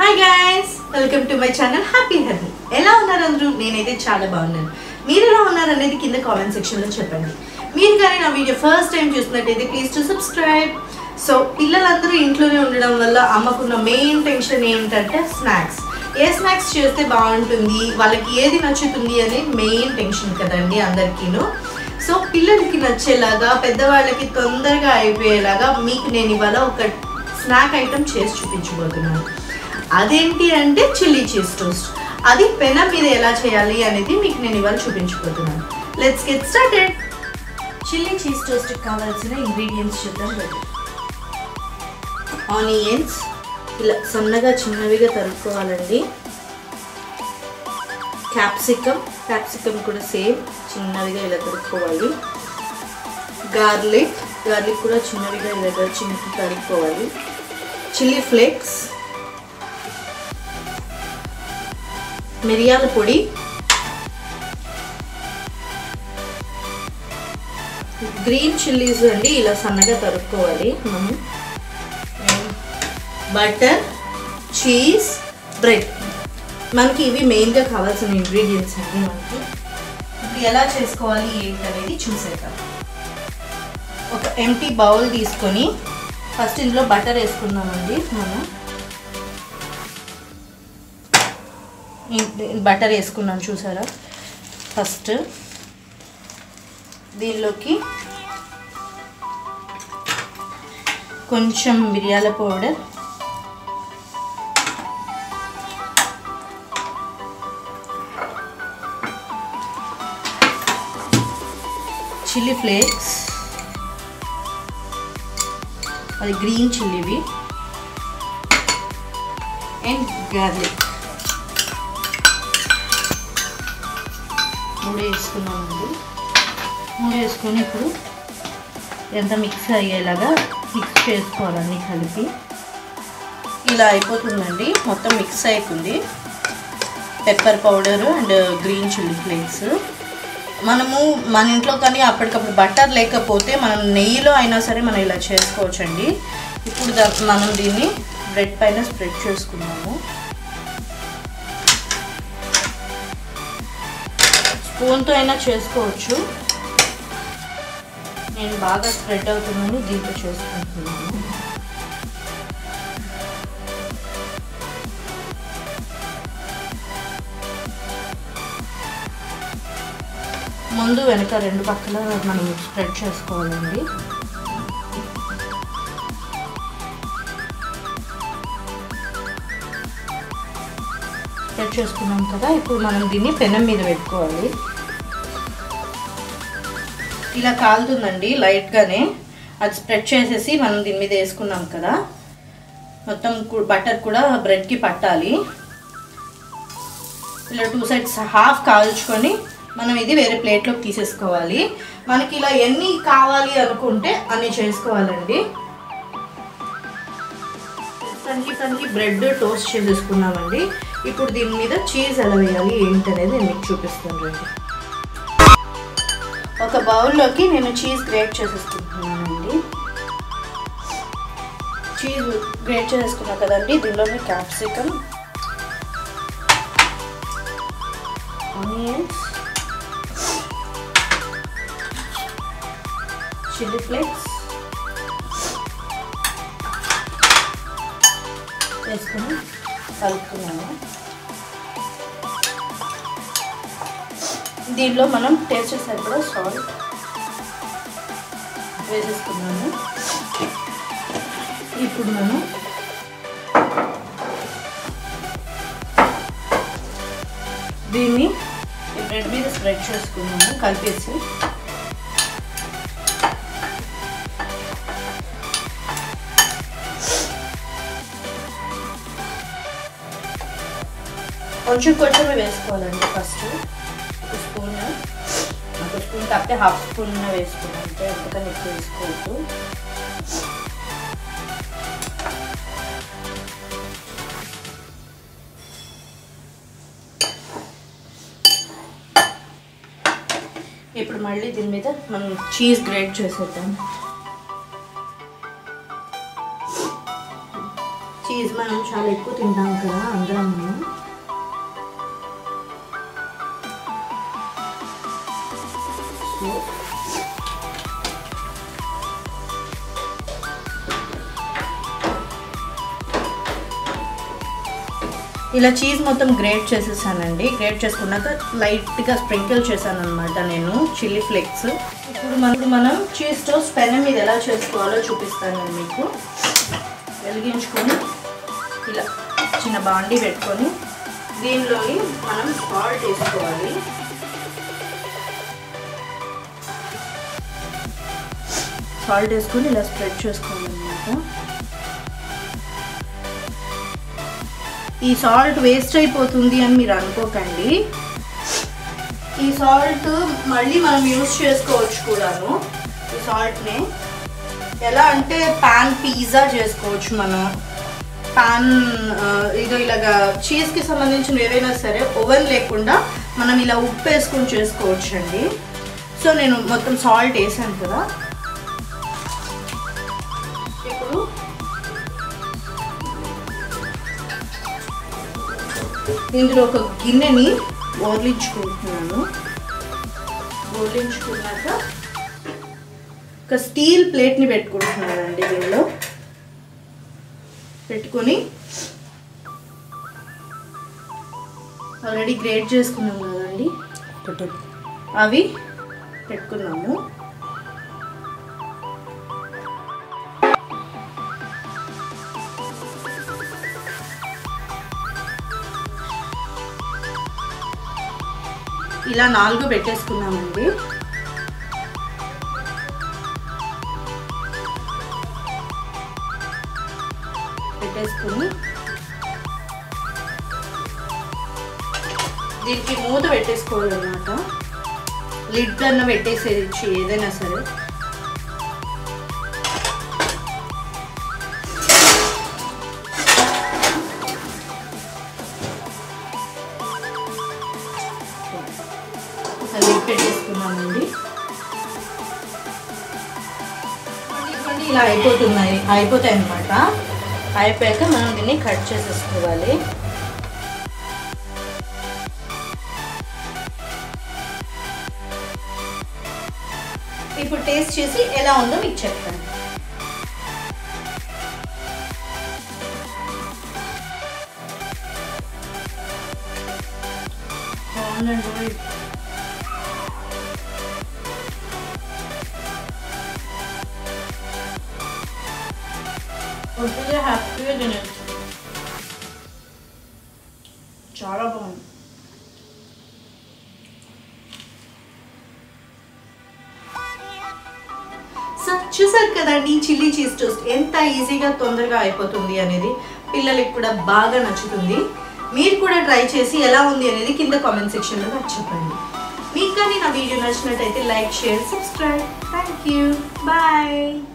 hi guys welcome to my channel happy health ఎలా ఉన్నారు అందరూ నేనైతే చాలా బాగున్నాను మీరు ఎలా ఉన్నారు అనేది కింద కామెంట్ సెక్షన్లో చెప్పండి మీరు కానీ నా వీడియో ఫస్ట్ టైం చూసినట్టయితే ప్లీజ్ టు సబ్స్క్రైబ్ సో పిల్లలందరూ ఇంట్లోనే ఉండడం వల్ల అమ్మకున్న మెయిన్ టెన్షన్ ఏంటంటే స్నాక్స్ ఏ స్నాక్స్ చేస్తే బాగుంటుంది వాళ్ళకి ఏది నచ్చుతుంది అనేది మెయిన్ టెన్షన్ కదండి అందరికీను సో పిల్లలకి నచ్చేలాగా పెద్దవాళ్ళకి తొందరగా అయిపోయేలాగా మీకు నేను ఇవాళ ఒక స్నాక్ ఐటమ్ చేసి చూపించబోతున్నాను అదేంటి అంటే చిల్లీ చీజ్ టోస్ట్ అది పెనం మీద ఎలా చేయాలి అనేది మీకు నేను ఇవాళ చూపించబోతున్నాను let's get started chilli cheese టోస్ట్కి కావాల్సిన ఇంగ్రీడియంట్స్ చూద్దాం రండి ఆనియన్స్ ఇలా సన్నగా చిన్నవిగా తరుక్కోవాలండి క్యాప్సికమ్ క్యాప్సికమ్ కూడా సేమ్ చిన్నవిగా ఇలా తరుక్కోవాలి గార్లిక్ గార్లిక్ కూడా చిన్నవిగా ఇలా చిన్న తరుక్కోవాలి చిల్లీ ఫ్లేక్స్ మిరియాల పొడి గ్రీన్ చిల్లీస్ అండి ఇలా సన్నగా తరుక్కోవాలి మనం బటర్ చీజ్ బ్రెడ్ మనకి ఇవి మెయిన్గా కావాల్సిన ఇంగ్రీడియంట్స్ అండి మనకి ఇప్పుడు ఎలా చేసుకోవాలి ఏంటి అనేది చూసేద్దాం ఒక ఎంటీ బౌల్ తీసుకొని ఫస్ట్ ఇందులో బటర్ వేసుకుందామండి మనం బటర్ వేసుకున్నాను చూసారా ఫస్ట్ దీనిలోకి కొంచెం మిరియాల పౌడర్ చిల్లీ ఫ్లేక్స్ అది గ్రీన్ చిల్లీవి అండ్ గార్లిక్ మూడు వేసుకున్నామండి మూడు వేసుకొని ఇప్పుడు ఎంత మిక్స్ అయ్యేలాగా మిక్స్ చేసుకోవాలండి కలిపి ఇలా అయిపోతుందండి మొత్తం మిక్స్ అయిపోతుంది pepper powder and green chilli flakes మనము మన ఇంట్లో కానీ అప్పటికప్పుడు బటర్ లేకపోతే మనం నెయ్యిలో అయినా సరే మనం ఇలా చేసుకోవచ్చండి ఇప్పుడు మనం దీన్ని బ్రెడ్ పైన స్ప్రెడ్ చేసుకున్నాము స్పూన్తో అయినా చేసుకోవచ్చు నేను బాగా స్ప్రెడ్ అవుతుందని దీంతో చేసుకుంటున్నాను ముందు వెనక రెండు పక్కల మనం స్ప్రెడ్ చేసుకోవాలండి స్ప్రెడ్ చేసుకున్నాం కదా ఇప్పుడు మనం దీన్ని పెనం మీద పెట్టుకోవాలి ఇలా కాలుతుందండి లైట్గానే అది స్ప్రెడ్ చేసేసి మనం దీని మీద వేసుకున్నాం కదా మొత్తం బటర్ కూడా బ్రెడ్కి పట్టాలి ఇలా టూ సైడ్స్ హాఫ్ కాల్చుకొని మనం ఇది వేరే ప్లేట్లోకి తీసేసుకోవాలి మనకి ఇలా ఎన్ని కావాలి అనుకుంటే అన్ని చేసుకోవాలండి తనకి తనకి బ్రెడ్ టోస్ట్ చేసేసుకున్నామండి ఇప్పుడు దీని మీద చీజ్ ఎలా వేయాలి ఏంటనేది నేను మీకు చూపిస్తాను రండి ఒక బౌల్లోకి నేను చీజ్ గ్రేట్ చేసేసుకుంటున్నానండి చీజ్ గ్రేట్ చేసేసుకున్నా కదండి దీనిలోనే క్యాప్సికమ్ ఆనియన్స్ చిల్లీ ఫ్లేక్స్ వేసుకొని కలుపుకున్నాము దీనిలో మనం టేస్ట్ సరిపడా సాల్ట్ వేసేసుకున్నాము ఇప్పుడు మనం దీన్ని బ్రెడ్ మీద స్ప్రెడ్ చేసుకున్నాము కలిపేసి కొంచెం కొంచెమే వేసుకోవాలండి ఫస్ట్ ఒక స్పూన్ ఒక స్పూన్ కాకపోతే హాఫ్ స్పూన్ వేసుకున్నాం అంటే అంతకని ఎక్కువ వేసుకోవద్దు ఇప్పుడు మళ్ళీ దీని మీద మనం చీజ్ గ్రేట్ చేసేద్దాం చీజ్ మనం చాలా ఎక్కువ తింటాం కదా అందరం మనం సో ఇలా చీజ్ మొత్తం గ్రేట్ చేసేసానండి గ్రేట్ చేసుకున్నాక లైట్గా స్ప్రింకిల్ చేశాను అనమాట నేను చిల్లీ ఫ్లేక్స్ ఇప్పుడు మనం మనం చీజ్ టోస్ట్ పెన్ మీద ఎలా చేసుకోవాలో చూపిస్తాను నేను మీకు వెలిగించుకొని ఇలా చిన్న బాండి పెట్టుకొని దీనిలోని మనం సాల్ట్ వేసుకోవాలి సాల్ట్ వేసుకొని ఇలా స్ప్రెడ్ చేసుకోవాలన్నమాట ఈ సాల్ట్ వేస్ట్ అయిపోతుంది అని మీరు అనుకోకండి ఈ సాల్ట్ మళ్ళీ మనం యూస్ చేసుకోవచ్చు కూడాను ఈ సాల్ట్ని ఎలా అంటే పాన్ పిజ్జా చేసుకోవచ్చు మనం పాన్ ఇదో ఇలాగా చీజ్కి సంబంధించిన ఏవైనా సరే ఓవెన్ లేకుండా మనం ఇలా ఉప్పు వేసుకొని చేసుకోవచ్చు అండి సో నేను మొత్తం సాల్ట్ వేసాను కదా ఇప్పుడు ఇందులో ఒక గిన్నెని ఓర్లించుకుంటున్నాను ఓర్లించుకున్నాక ఒక స్టీల్ ప్లేట్ని పెట్టుకుంటున్నానండి దీనిలో పెట్టుకొని ఆల్రెడీ గ్రేట్ చేసుకున్నాం కదండి అవి పెట్టుకున్నాము ఇలా నాలుగు పెట్టేసుకున్నామండి పెట్టేసుకుని దీనికి మూత పెట్టేసుకోవాలన్నమాట లిడ్ కన్నా పెట్టేసేది ఏదైనా సరే లిడ్ పెట్టేసుకున్నామండి ఇదిగోండి, ఇలా అయిపోతున్నాయి అయిపోతాయి అన్నమాట అయిపోయాక మనం దీన్ని కట్ చేసేసుకోవాలి ఇప్పుడు టేస్ట్ చేసి ఎలా ఉందో మీకు చెప్తాను బాగుందండి పొద్దుగా హ్యాపీగా తినచ్చు చాలా బాగుంది సో చూసారు కదండి చిల్లీ చీజ్ టోస్ట్ ఎంత ఈజీగా తొందరగా అయిపోతుంది అనేది పిల్లలకి కూడా బాగా నచ్చుతుంది మీరు కూడా ట్రై చేసి ఎలా ఉంది అనేది కింద కామెంట్ సెక్షన్లో నాకు చెప్పండి మీకు కానీ నా వీడియో నచ్చినట్టయితే like share subscribe thank you bye